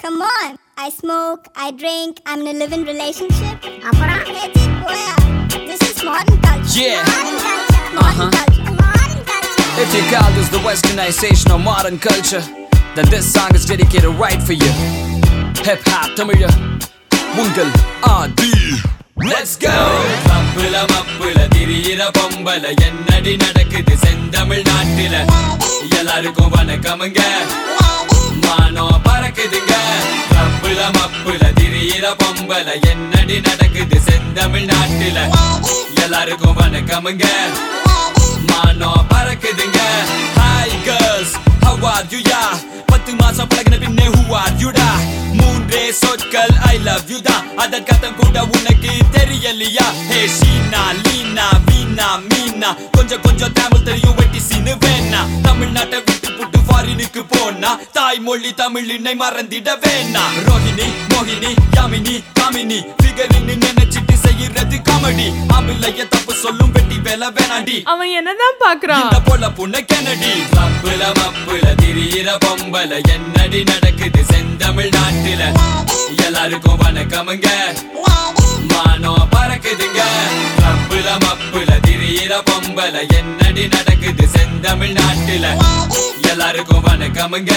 Come on. I smoke, I drink, I'm in a living relationship. அப்புறம் Let it go, yeah. This is modern culture. Yeah. Modern culture. Modern Uh-huh. culture. Modern culture. If you call this the westernization of modern culture, then this song is dedicated right for you. Hip hop தமிழ உங்கள் ஆதி Let's go! மப்புல மப்புல திரியிற பொம்பல என்னடி நடக்குது செந்தமிழ் நாட்டில எல்லாருக்கும் வணக்கமுங்க மானம் பறக்குதுங்க மப்புல மப்புல திரியிற பொம்பல என்னடி நடக்குது செந்தமிழ் நாட்டில எல்லாருக்கும் வணக்கமுங்க மானம் பறக்குதுங்க hi girls how are you யா பத்து மாசம் பழகின பின்னே who are you டா மூன்றே சொற்கள் ஐ லவ் யூ தான் அதன் கத்தம் கூட உனக்கு தெரியலையா ஹே ஷீனா லீனா வீணா மீனா கொஞ்சம் கொஞ்சம் தமிழ் தெரியும் வெட்டி சீனு வேணா தமிழ்நாட்டை விட்டு புட்டு ஃபாரினுக்கு போனா தாய்மொழி தமிழினை மறந்திட வேணா ரோஹிணி மோகினி யாமினி காமினி ஃபிகரின்னு நினைச்சிட்டு செய்யறது காமெடி ஆம்பிள்ளைய தப்பு சொல்லும் வெட்டி வேலை வேணாண்டி அவன் என்னதான் பாக்குறான் இந்த பொல புண்ண கெனடி மப்புல மப்புல திரியிற பொம்பல என்னடி நடக்குது செந்தமிழ் நாட்டில எல்லாருக்கும் வணக்கமுங்க மானம் பறக்குதுங்க மப்புல மப்புல திரியிற பொம்பல என்னடி நடக்குது செந்தமிழ் நாட்டில எல்லாருக்கும் வணக்கமுங்க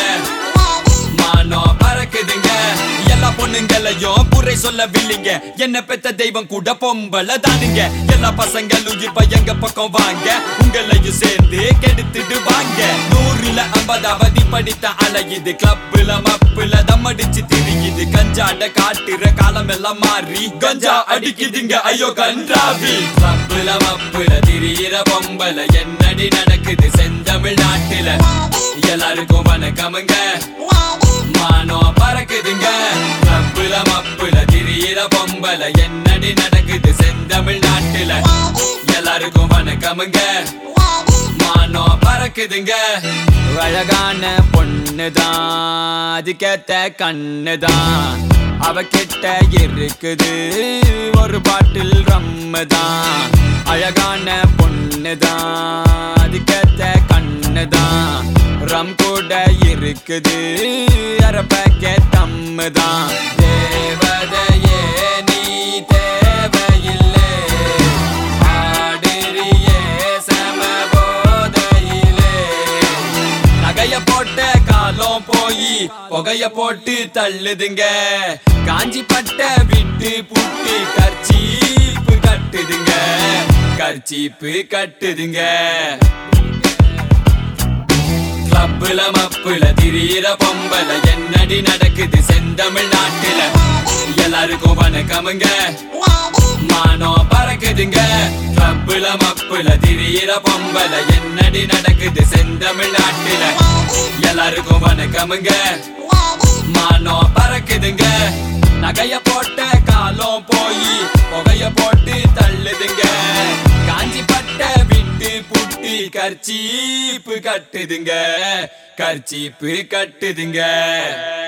மானம் பறக்குதுங்க எல்லா பொண்ணுங்களையும் புரை சொல்லவில்லைங்க என்ன பெத்த தெய்வம் கூட பொம்பளை தானுங்க எல்லா பசங்களும் இப்ப எங்க பக்கம் வாங்க உங்களையும் சேர்ந்து கெடுத்துட்டு வாங்க நூறுல ஐம்பதாவது படித்த அலையுது கிளப்புல மப்புல தம்மடிச்சு திரியுது கஞ்சாட காட்டுற காலம் எல்லாம் மாறி கஞ்சா அடிக்குதுங்க ஐயோ கன்றாவி கிளப்புல மப்புல திரியிற பொம்பளை என்னடி நடக்குது செந்தமிழ் நாட்டில எல்லாருக்கும் வணக்கமுங்க மானம் பறக்குதுங்க மப்புல மப்புல திரியிற பொம்பல என்னடி நடக்குது செந்தமிழ் நாட்டில எல்லாருக்கும் வணக்கமுங்க மானம் பறக்குதுங்க அழகான பொண்ணுதான் அதுக்கேத்த கண்ணுதான் அவ கிட்ட இருக்குது ஒரு பாட்டில் ரம்முதான் அழகான பொண்ணுதான் அதுக்கேத்த கண்ணுதான் ரம் கூட இருக்குது அரை பேக்கெட் தம்முதான் தேவதையே நீ தேவையில்லை ஆடுறியே சம போதையிலே நகைய போட்ட காலம் போய் புகைய போட்டு தள்ளுதுங்க காஞ்சி பட்ட விட்டு புட்டு கர்ச்சீப்பு கட்டுதுங்க கர்ச்சீப்பு கட்டுதுங்க கிளப்புல மப்புல திரியிற பொம்பல என்னடி நடக்குது செந்தமிழ் நாட்டுல எல்லாருக்கும் வணக்கமுங்க மானம் பறக்குதுங்க கிளப்புல மப்புல திரியிற பொம்பல என்னடி நடக்குது செந்தமிழ் நாட்டுல எல்லாருக்கும் வணக்கமுங்க மானம் பறக்குதுங்க நகைய போட்ட காலம் போய் புகைய போட்டு தள்ளுதுங்க காஞ்சி பட்ட விட்டு புட்டு கர்ச்சீப்பு கட்டுதுங்க கர்ச்சீப்பு கட்டுதுங்க